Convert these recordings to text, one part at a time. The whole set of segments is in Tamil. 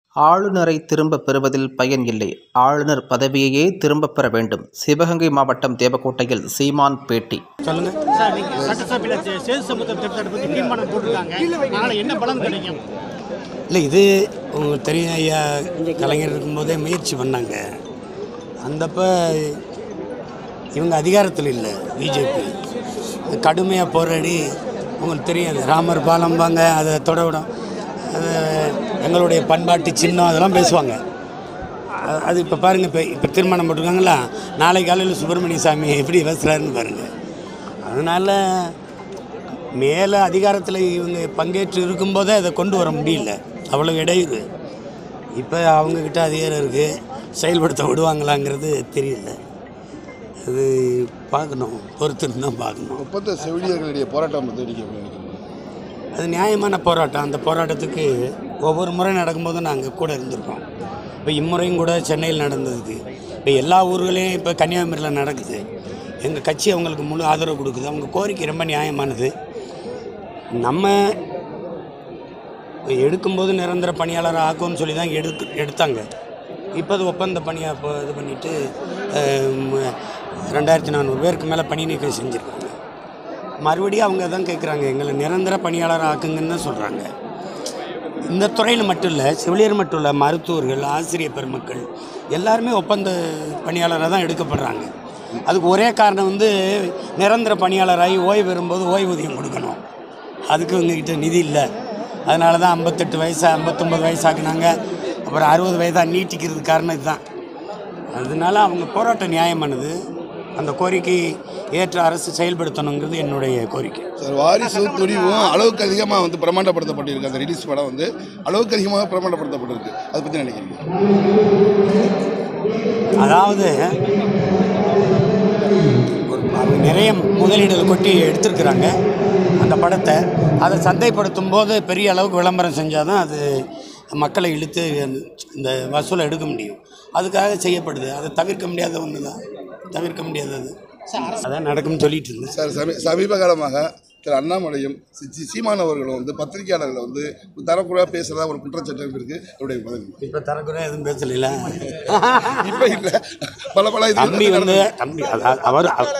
ஆளுநரை திரும்பப் பெறுவதில் பயன் இல்லை ஆளுநர் பதவியையே திரும்பப் பெற வேண்டும் சிவகங்கை மாவட்டம் தேவக்கோட்டையில் சீமான் பேட்டி சொல்லுங்க சார் நீங்க சட்டசபையில் சே- சேது சமுத்திர திட்டத்தை பற்றி தீர்மானம் போட்டிருக்காங்க அதனால என்ன பலன் கிடைக்கும் இல்லை இது உங்களுக்கு தெரியும் ஐயா கலைஞர் இருக்கும்போதே முயற்சி பண்ணாங்க அந்தப்ப இவங்க அதிகாரத்தில் இல்லை பிஜேபி கடுமையாக போராடி உங்களுக்கு தெரியும் அது ராமர் பாலம்பாங்க அதை தொட விடும் அது எங்களுடைய பண்பாட்டு சின்னம் அதெல்லாம் பேசுவாங்க அ- அது இப்போ பாருங்கள் இப்போ இப்போ தீர்மானம் போட்டிருக்காங்களா நாளை காலையில் சுப்பிரமணிய சாமி எப்படி பேசுகிறாருன்னு பாருங்கள் அதனால் மேலே அதிகாரத்தில் இவங்க பங்கேற்று இருக்கும்போதே அதை கொண்டு வர முடியல அவ்வளோ இடையுது இப்போ அவங்கக்கிட்ட அதிகாரம் இருக்குது செயல்படுத்த விடுவாங்களாங்கிறது தெரியல அது பார்க்கணும் பொறுத்திருந்து தான் பார்க்கணும் ஒப்பந்த செவிலியர்களுடைய போராட்டம் வந்து நீங்கள் எப்படி நினைக்கிறீங்க அது நியாயமான போராட்டம் அந்த போராட்டத்துக்கு ஒவ்வொரு முறை நடக்கும்போதும் நாங்கள் கூட இருந்திருக்கோம் இப்போ இம்முறையும் கூட சென்னையில் நடந்ததுக்கு இப்போ எல்லா ஊர்களையும் இப்போ கன்னியாகுமரியில் நடக்குது எங்கள் கட்சி அவங்களுக்கு முழு ஆதரவு கொடுக்குது அவங்க கோரிக்கை ரொம்ப நியாயமானது நம்ம எடுக்கும்போது நிரந்தர பணியாளர் ஆக்கும்னு சொல்லி தான் எடுத்து எடுத்தாங்க இப்போ அது ஒப்பந்த பணியாக இப்போ இது பண்ணிவிட்டு ரெண்டாயிரத்தி நானூறு பேருக்கு மேலே பணி நீக்கம் செஞ்சுருக்காங்க மறுபடியும் அவங்க தான் கேட்குறாங்க எங்களை நிரந்தர பணியாளர் ஆக்குங்கன்னு தான் சொல்கிறாங்க இந்த துறையில் மட்டும் இல்லை செவிலியர் மட்டும் இல்லை மருத்துவர்கள் ஆசிரியர் பெருமக்கள் எல்லாருமே ஒப்பந்த பணியாளராக தான் எடுக்கப்படுறாங்க அதுக்கு ஒரே காரணம் வந்து நிரந்தர பணியாளராகி ஓய்வு பெறும்போது ஓய்வூதியம் கொடுக்கணும் அதுக்கு இவங்ககிட்ட நிதி இல்லை அதனால தான் ஐம்பத்தெட்டு வயசு ஐம்பத்தொம்பது வயசாக்குனாங்க அப்புறம் அறுபது வயதாக நீட்டிக்கிறது காரணம் இதுதான் அதனால அவங்க போராட்டம் நியாயமானது அந்த கோரிக்கை ஏற்ற அரசு செயல்படுத்தணுங்கிறது என்னுடைய கோரிக்கை சார் வாரிசு துணிவும் அளவுக்கு அதிகமாக வந்து பிரமாண்டப்படுத்தப்பட்டிருக்கு அந்த ரிலீஸ் படம் வந்து அளவுக்கு அதிகமாக பிரமாண்டப்படுத்தப்பட்டிருக்கு அதை பற்றி நினைக்கிறீங்க அதாவது ஒரு அவங்க நிறைய முதலீடுகள் கொட்டி எடுத்திருக்கிறாங்க அந்த படத்தை அதை சந்தைப்படுத்தும் போது பெரிய அளவுக்கு விளம்பரம் செஞ்சால் தான் அது மக்களை இழுத்து அந்த- இந்த வசூலை எடுக்க முடியும் அதுக்காக செய்யப்படுது அதை தவிர்க்க முடியாத ஒன்று தான் தவிர்க்க முடியாதது அதான் நடக்கும்னு சொல்லிட்டு இருந்தேன் சார் சமீ சமீப காலமாக திரு அண்ணாமலையும் சி- சி- சீமான் அவர்களும் வந்து பத்திரிகையாளர்களை வந்து தரக்குறையாக பேசுகிறதா ஒரு குற்றச்சாட்டு இருக்கு அவருடைய பதில் இப்போ தரக்குறை எதுவும் பேசல இப்போ இல்லை பல பல இது தம்பி வந்து தம்பி அத- அவர் அவர்-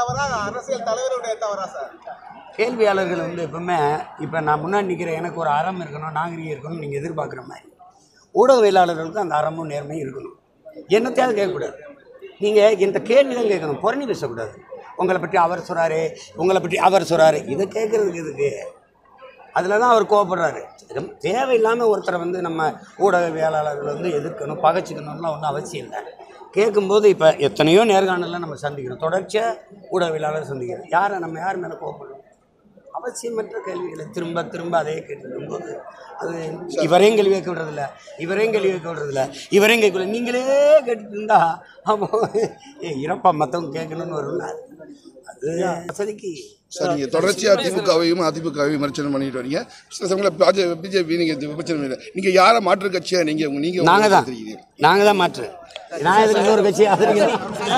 கேள்வியாளர்கள் வந்து எப்பவுமே இப்போ நான் முன்னாடி நிற்கிறேன் எனக்கு ஒரு அறம் இருக்கணும் நாகரிகம் இருக்கணும் நீங்கள் எதிர்பார்க்குற மாதிரி ஊடகவியலாளர்களுக்கு அந்த அறமும் நேர்மையும் இருக்கணும் என்னத்தையாவது கேட்கக்கூடாது நீங்கள் இந்த கேள்வி தான் கேட்கணும் புறணி பேசக்கூடாது உங்களை பற்றி அவர் சொல்கிறாரு உங்களை பற்றி அவர் சொல்கிறாரு இதை கேட்குறதுக்கு எதுக்கு அதில் தான் அவர் கோவப்படுறாரு இது தேவையில்லாமல் ஒருத்தரை வந்து நம்ம ஊடகவியலாளர்கள் வந்து எதிர்க்கணும் பகைச்சிக்கணும்லாம் ஒன்றும் அவசியம் இல்லை கேட்கும்போது இப்போ எத்தனையோ நேர்காணலில் நம்ம சந்திக்கிறோம் தொடர்ச்சியாக ஊடகவியலாளர் சந்திக்கிறோம் யாரை நம்ம யார் மேலே கோவப்படுறோம் அவசியமற்ற கேள்விகளை திரும்ப திரும்ப அதே கேட்டுருக்கும்போது அது இவரையும் கேள்வி கேட்க விடுறதில்ல இவரையும் கேள்வி கேட்க விடுறதில்ல இவரையும் கேட்கல நீங்களே கேட்டுட்டு இருந்தா அப்போ ஏ இறப்பா மற்றவங்க கேட்கணும்னு வரும்ல அது வசதிக்கு சார் நீங்கள் தொடர்ச்சியாக திமுகவையும் அதிமுகவையும் விமர்சனம் பண்ணிட்டு வரீங்க சில சமயங்களில் பிஜேபி நீங்கள் விமர்சனம் இல்லை நீங்கள் யாரை மாற்று கட்சியாக நீங்கள் நீங்கள் நாங்கள் தான் தெரியுங்க நாங்கள் தான் மாற்று நான் எதுக்கு இன்னொரு கட்சி ஆதரிக்கிறேன்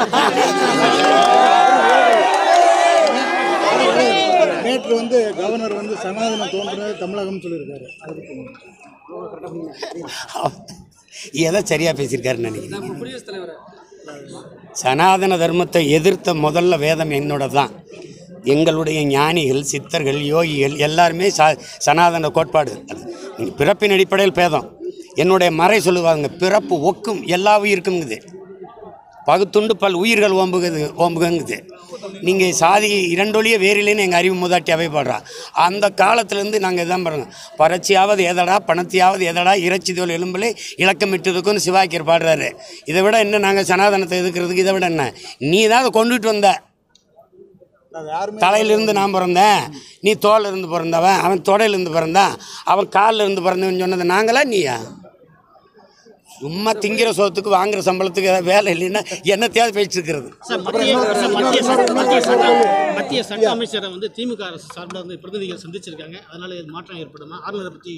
நேற்று வந்து கவர்னர் வந்து சனாதனம் தோன்றுனது தமிழகம் சொல்லியிருக்காரு அதை பத்தி எதை சரியாக பேசியிருக்காருன்னு நினைக்கிறேன் சனாதன தர்மத்தை எதிர்த்த முதல்ல வேதம் என்னோட தான் எங்களுடைய ஞானிகள் சித்தர்கள் யோகிகள் எல்லாருமே ச சனாதன கோட்பாடு அது நீங்கள் பிறப்பின் அடிப்படையில் பேதம் என்னுடைய மறை சொல்லுவாங்க பிறப்பு ஒக்கும் எல்லா உயிருக்குங்குது பகுத்துண்டு பல் உயிர்கள் ஓம்புகுது ஓம்புகங்குது நீங்கள் சாதி இரண்டொழிய வேறில்லைன்னு எங்கள் அறிவு மூதாட்டி அவை பாடுறா அந்த காலத்துலேருந்து நாங்கள் இதான் பாருங்க பறச்சியாவது எதடா பணத்தையாவது எதடா இறைச்சி தோல் எலும்பில் இலக்கமிட்டதுக்குன்னு சிவாக்கியர் பாடுறாரு இதை விட என்ன நாங்கள் சனாதனத்தை எதுக்கிறதுக்கு இதை விட என்ன நீ தான் அதை கொண்டுட்டு வந்த தலையிலிருந்து நான் பிறந்தேன் நீ தோல்ல இருந்து பிறந்தவன் அவன் தொடையிலிருந்து பிறந்தான் அவன் காலில் இருந்து பிறந்தவன் சொன்னது நாங்களா நீயா சும்மா திங்கிற சோத்துக்கு வாங்குற சம்பளத்துக்கு ஏதாவது வேலை இல்லைன்னா என்னத்தையாவது பேசிட்டு இருக்கிறது சார் மத்திய மத்திய சட்ட மத்திய சட்ட மத்திய சட்ட அமைச்சரை வந்து திமுக அரசு சார்பில் வந்து பிரதிநிதிகள் சந்திச்சிருக்காங்க அதனால இது மாற்றம் ஏற்படுமா ஆளுநரை பற்றி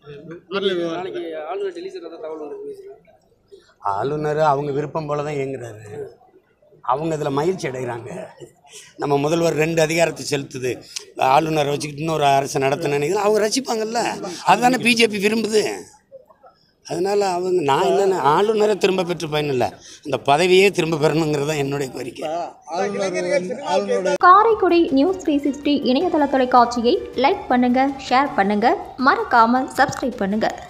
ஆளுநர் அவங்க விருப்பம் போல தான் இயங்குறாரு அவங்க இதில் மகிழ்ச்சி அடைகிறாங்க நம்ம முதல்வர் ரெண்டு அதிகாரத்தை செலுத்துது ஆளுநரை வச்சுக்கிட்டு இன்னொரு அரசை நடத்த நினைக்கிறோம் அவங்க ரசிப்பாங்கல்ல அதுதானே பிஜேபி விரும்புது அதனால் அவங்க நான் என்னென்ன ஆளுநரை திரும்ப பெற்று பயனில்லை அந்த பதவியே திரும்ப பெறணுங்கிறது தான் என்னுடைய கோரிக்கை காரைக்குடி நியூஸ் த்ரீ சிக்ஸ்டி இணையதள தொலைக்காட்சியை லைக் பண்ணுங்க ஷேர் பண்ணுங்க மறக்காம சப்ஸ்கிரைப் பண்ணுங்க